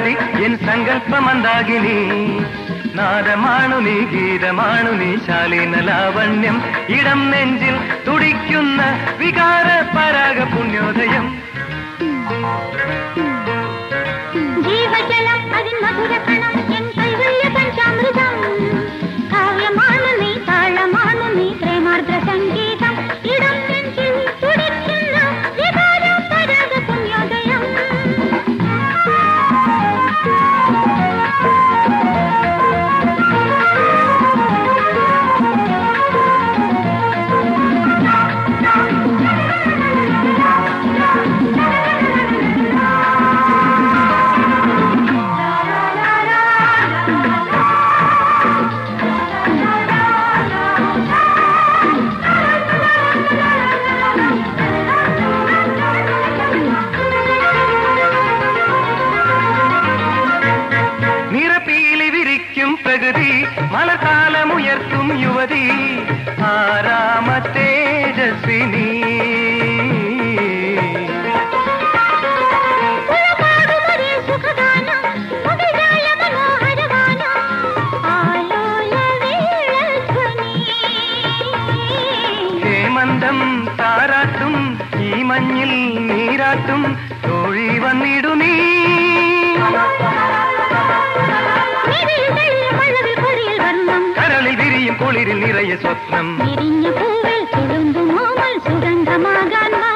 രാഗവതി N സങ്കല്പമന്താകിനി നാദമാണു നീ ഗീതമാണു നീ ശാലീന ലാവണ്യം ഇടം നെഞ്ചിൽ തുടിക്കുന്ന വികാര പരാഗ പുണ്യോദയം ജീവജലം അതിൻ മധുരകണം എൻ കൈവല്യ പഞ്ചാമൃതം കാവ്യമാണ് നീ താളമാണ് നീ പ്രേമാർദ്ര സംഗീതം ഇടം നെഞ്ചിൽ തുടിക്കുന്ന വികാര പരാഗ പുണ്യോദയം നിറപ്പീലി വിരിക്കും പ്രകൃതി മലകാലമുയർത്തും യുവതി ആരാമ തേജസ്വിനി ഉളപാടുമൊരേ സുഖഗാനം മുകിലായ മനോഹരഗാനം ആലോല വീണധ്വനി ഹേമന്തം താരാട്ടും ഈ മഞ്ഞിൽ നീരാട്ടും തോഴി വന്നിടു നീ മിഴിയിൽ തെളിയും മഴവിൽ പൊരിയിൽ വർണ്ണം കരളിൽ വിരിയും കുളിരിൽ നിറയെ സ്വപ്നം വിരിഞ്ഞ പൂവിൽ തുളുമ്പുമോമൽ സുഗന്ധമാകാൻ വാ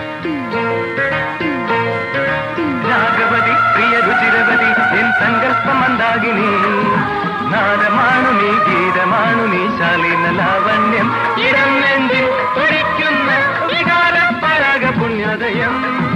രാഗവതി പ്രിയ രുചിരവതി എൻ സങ്കല്പമന്താകിനി നാദമാണു നീ ഗീതമാണു നീ ശാലീന ലാവണ്യം ഇടം നെഞ്ചിൽ തുടിക്കുന്ന വികാര പരാഗ പുണ്യോദയം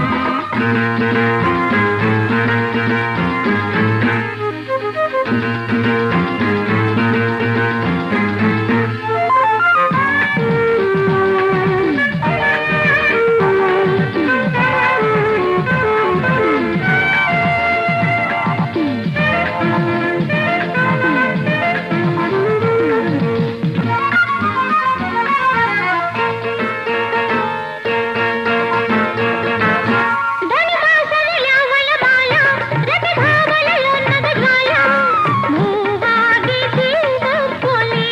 ധനുമാസനിലാവലമായ രതിഭാവലയോന്നതജ്വാല മൂവാകി തീരപ്പൊലി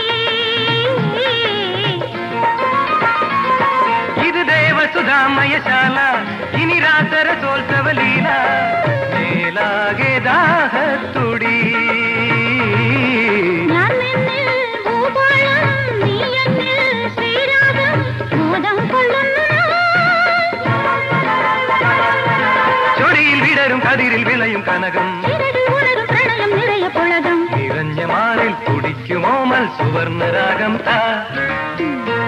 ഇത് ദേവസുധാമയശാല ഇനി രാസരസോത്സവ ലീല മേലാകെ ദാഹത്തുടി ഞാൻ നിന്നിൽ ഭൂപാളം നീ എന്നിൽ ശ്രീരാഗം മോദം കൊള്ളുന്നു ചൊടിയിൽ വിടരും കതിരിൽ വിളയും കനകം ചിരടിൽ ഉണരും പ്രണയം നിറയ പുളകം നിറഞ്ഞ മാറിൽ തുടിക്കുമോമൽ സുവർണരാഗം താ